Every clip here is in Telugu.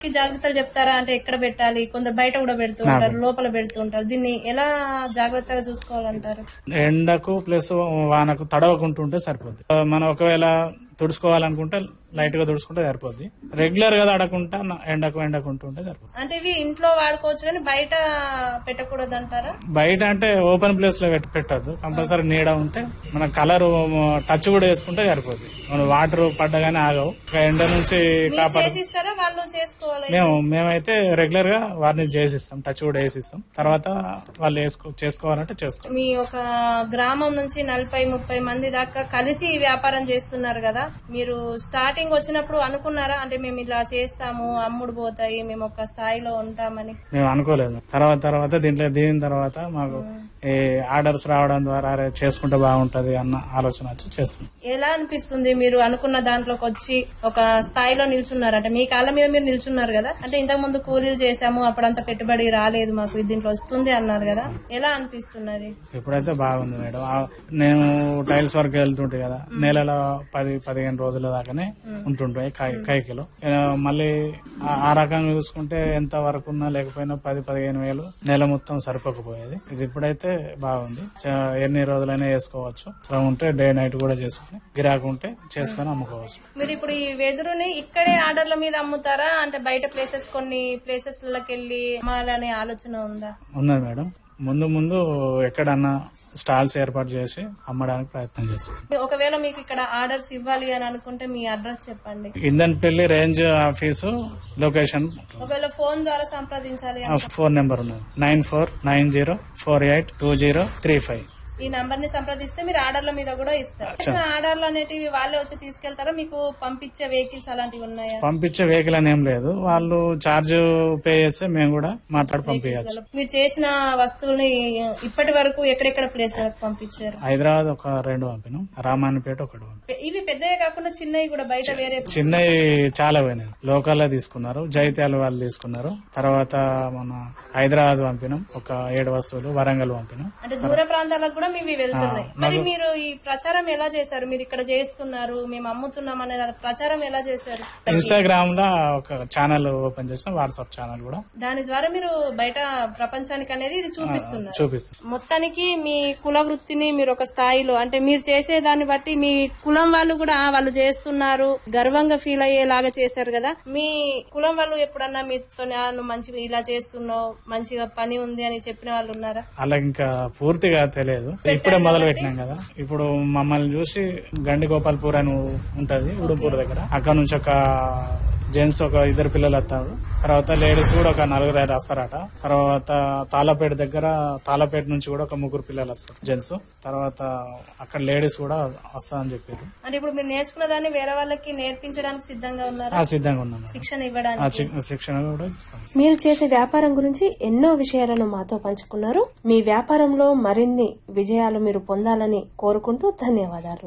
ఈ జాగ్రత్తలు చెప్తారా అంటే ఎక్కడ పెట్టాలి కొందరు బయట కూడా పెడుతూ ఉంటారు లోపల పెడుతూ ఉంటారు దీన్ని ఎలా జాగ్రత్తగా చూసుకోవాలంటారు ఎండకు ప్లస్ వానకు తడవకుంటుంటే సరిపోద్ది ఆ, మనం ఒకవేళ తుడుచుకోవాలనుకుంటే లైట్ గా తుడుచుకుంటే సరిపోద్ది రెగ్యులర్ గా తడకుండా న- ఎండకు ఎండకుంటుంటే సరిపోద్ది అంటే ఇవి ఇంట్లో వాడుకోవచ్చు కానీ బయట పెట్టకూడదు అంటారా బయట అంటే ఓపెన్ ప్లేస్ లో పెట్- పెట్టద్దు కంపల్సరీ నీడ ఉంటే మన కలర్ టచ్ కూడా వేసుకుంటే సరిపోద్ది మన వాటర్ పడ్డగానే ఆగవు ఇక ఎండ నుంచి మీరు కాపాడు చేసి ఇస్తారా వాళ్ళు చేసుకోవాలి మేము మేమైతే రెగ్యులర్ గా వారిని చేసిస్తాం టచ్ కూడా వేసిస్తాం తర్వాత వాళ్ళు వేసుకో చేసుకోవాలంటే చేసుకోవాలి మీ ఒక గ్రామం నుంచి నలభై ముప్పై మంది దాకా కలిసి వ్యాపారం చేస్తున్నారు కదా మీరు స్టార్టింగ్ వచ్చినప్పుడు అనుకున్నారా అంటే మేము ఇలా చేస్తాము అమ్ముడు పోతాయి మేము ఒక స్థాయిలో ఉంటామని మేము అనుకోలేదు తర్వాత తర్వాత దీంట్లో దిగిన తర్వాత మాకు ఈ ఆర్డర్స్ రావడం ద్వారా అరే చేసుకుంటే బాగుంటది అన్న ఆలోచన వచ్చి చేస్తున్నాం ఎలా అనిపిస్తుంది మీరు అనుకున్న దాంట్లోకి వచ్చి ఒక స్థాయిలో నిల్చున్నారు అంటే మీ కాళ్ళ మీద మీరు నిల్చున్నారు కదా అంటే ఇంతకు ముందు కూలీలు చేసాము అప్పుడంత పెట్టుబడి రాలేదు మాకు దీంట్లో వస్తుంది అన్నారు కదా ఎలా అనిపిస్తున్నది ఇప్పుడైతే బాగుంది మేడం ఆ, నేను టైల్స్ వర్క్ వెళ్తుంటే కదా నెలలో పది పదిహేను రోజుల దాకానే ఉంటుంటాయి కై- కైకిలో ఆ, మళ్ళీ ఆ- ఆ రకంగా చూసుకుంటే ఎంత వరకు ఉన్నా లేకపోయినా పది పదిహేను వేలు నెల మొత్తం సరిపోకపోయేది ఇది ఇప్పుడైతే బాగుంది చ- ఎన్ని రోజులైనా వేసుకోవచ్చు శ్రమ ఉంటే డే నైట్ కూడా చేసుకుని గిరాకు ఉంటే చేసుకొని అమ్ముకోవచ్చు మీరు ఇప్పుడు ఈ వెదురుని ఇక్కడే ఆర్డర్ల మీద అమ్ముతారా అంటే బయట ప్లేసెస్ కొన్ని ప్లేసెస్ లకి వెళ్ళి అమ్మాలనే ఆలోచన ఉందా ఉన్నది మేడం ముందు ముందు ఎక్కడన్నా స్టాల్స్ ఏర్పాటు చేసి అమ్మడానికి ప్రయత్నం చేస్తాం ఒకవేళ మీకు ఇక్కడ ఆర్డర్స్ ఇవ్వాలి అని అనుకుంటే మీ అడ్రస్ చెప్పండి ఇందన్పల్లి రేంజ్ ఆఫీసు లొకేషన్ ఒకవేళ ఫోన్ ద్వారా సంప్రదించాలి ఆ ఫోన్ నెంబర్ ఉన్నది nine four nine zero four eight two zero three five ఈ నంబర్ ని సంప్రదిస్తే మీరు ఆర్డర్ల మీద కూడా ఇస్తారు చేసిన ఆర్డర్లు అనేటివి వాళ్ళే వచ్చి తీసుకెళ్తారా మీకు పంపించే వెహికల్స్ అలాంటివి ఉన్నాయా పంపించే వెహికల్ అని ఏం లేదు వాళ్ళు చార్జ్ పే చేస్తే మేము కూడా మాట్లాడి పంపించచ్చు మీరు చేసిన వస్తువుల్ని ఇప్పటి వరకు ఎక్కడెక్కడ ప్లేస్ పంపించారు హైదరాబాద్ ఒక రెండు పంపినాం రామాయణపేట ఒకటి పంపినాం ఇవి పెద్దవి కాకుండా చిన్నవి కూడా బయట వేరే చిన్నవి చాలా పోయినాయి లోకల్లో తీసుకున్నారు జైత్యాల వాళ్ళు తీసుకున్నారు తర్వాత మన హైదరాబాద్ పంపినాం ఒక ఏడు వస్తువులు వరంగల్ పంపినాం అంటే దూర ప్రాంతాలకు కూడా మీవి వెళ్తున్నాయి మరి మీరు ఈ ప్రచారం ఎలా చేశారు మీరు ఇక్కడ చేస్తున్నారు మేము అమ్ముతున్నాం అనే ప్రచారం ఎలా చేశారు ఇన్స్టాగ్రామ్ లో ఒక ఛానల్ ఓపెన్ చేస్తాం వాట్సాప్ ఛానల్ కూడా దాని ద్వారా మీరు బయట ప్రపంచానికి అనేది ఇది చూపిస్తున్నారు చూపిస్తాం మొత్తానికి మీ కుల వృత్తిని మీరు ఒక స్థాయిలో అంటే మీరు చేసే దాన్ని బట్టి మీ కులం వాళ్ళు కూడా "ఆ, వాళ్ళు చేస్తున్నారు గర్వంగా ఫీల్ అయ్యేలాగా చేశారు కదా మీ కులం వాళ్ళు ఎప్పుడన్నా మీతో "ఆ, నువ్వు మంచిగా ఇలా చేస్తున్నావు మంచిగా పని ఉంది అని చెప్పిన వాళ్ళు ఉన్నారా అలా ఇంకా పూర్తిగా తెలియదు ఇప్పుడే మొదలు పెట్టినాం కదా ఇప్పుడు మమ్మల్ని చూసి గండి గోపాల్పూర్ అని ఉంటది ఉడుంపూర్ దగ్గర అక్కడ నుంచి ఒక జెంట్స్ ఒక ఇద్దరు పిల్లలు వస్తారు తర్వాత లేడీస్ కూడా ఒక నలుగురు ఐదు వస్తారట తర్వాత తాళపేట దగ్గర తాళపేట నుంచి కూడా ఒక ముగ్గురు పిల్లలు వస్తారు జెంట్స్ తర్వాత అక్కడ లేడీస్ కూడా వస్తారని చెప్పారు అంటే ఇప్పుడు మీరు నేర్చుకున్న దాన్ని వేరే వాళ్ళకి నేర్పించడానికి సిద్ధంగా ఉన్నారా ఆ సిద్ధంగా ఉన్నాం మేడం. శిక్షణ ఇవ్వడానికి ఆ చి- శిక్షణ కూడా ఇస్తాం మీరు చేసే వ్యాపారం గురించి ఎన్నో విషయాలను మాతో పంచుకున్నారు మీ వ్యాపారంలో మరిన్ని విజయాలు మీరు పొందాలని కోరుకుంటూ ధన్యవాదాలు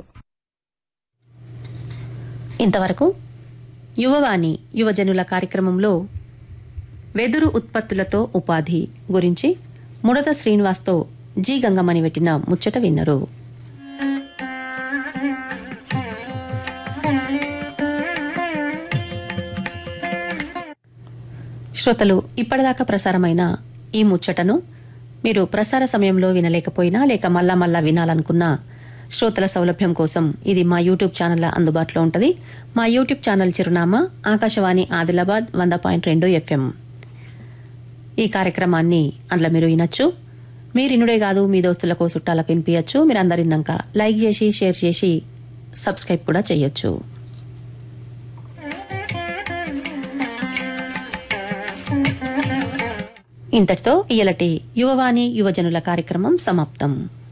ఇంతవరకు యువవాణి యువజనుల కార్యక్రమంలో వెదురు ఉత్పత్తులతో ఉపాధి గురించి ముడత శ్రీనివాస్తో జి గంగమ్మని పెట్టిన ముచ్చట విన్నరు శ్రోతలు ఇప్పటిదాకా ప్రసారమైన ఈ ముచ్చటను మీరు ప్రసార సమయంలో వినలేకపోయినా లేక మళ్ళా మళ్ళా వినాలనుకున్నా శ్రోతల సౌలభ్యం కోసం ఇది మా యూట్యూబ్ ఛానల్లో అందుబాటులో ఉంటుంది మా యూట్యూబ్ ఛానల్ చిరునామా ఆకాశవాణి ఆదిలాబాద్ వంద పాయింట్ రెండు ఎఫ్ఎం ఈ కార్యక్రమాన్ని అందులో మీరు వినొచ్చు మీరు ఇనుడే కాదు మీ దోస్తులకు చుట్టాలకు వినిపించచ్చు మీరు అందరిన్నాక లైక్ చేసి షేర్ చేసి సబ్స్క్రైబ్ కూడా చేయొచ్చు ఇంతటితో ఇయలటి యువవాణి యువజనుల కార్యక్రమం సమాప్తం